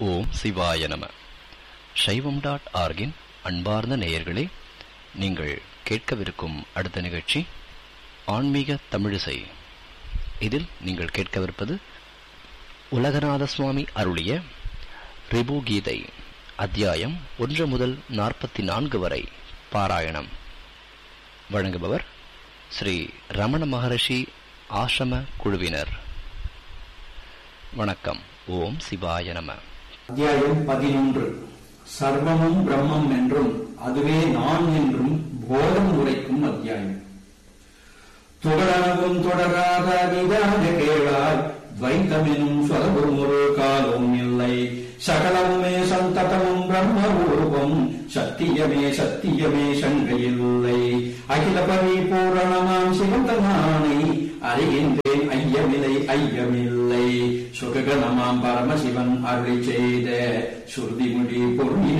ஓம் சிவாய நம சைவம் டாட் ஆர்கின் அன்பார்ந்த நேயர்களே நீங்கள் கேட்கவிருக்கும் அடுத்த நிகழ்ச்சி ஆன்மீக தமிழிசை இதில் நீங்கள் கேட்கவிருப்பது உலகநாத சுவாமி அருளிய ரிபு கீதை அத்தியாயம் ஒன்று முதல் நாற்பத்தி நான்கு வரை பாராயணம் வழங்குபவர் ஸ்ரீ ரமண மகரிஷி ஆசிரம குழுவினர் வணக்கம் ஓம் சிவாய நம அத்தியாயம் பதினொன்று சர்வமும் பிரம்மம் என்றும் அதுவே நான் என்றும் போதம் உரைக்கும் அத்தியாயம் தொடரவும் தொடராத நிதான கேளாய் துவைத்தமெனும் சொல்லவும் ஒரு காலம் இல்லை சகலமுமே சந்ததமும் பிரம்ம ரூபம் சத்தியமே சத்தியமே சங்கையில்லை அகில பரிபூரணமாம் சிவந்தமானை அறிகின்றேன் ஐயமில்லை ஐயமில்லை சுககணமாம் பரமசிவன் அருளி செய்த சுருதிமுடி பொருளினை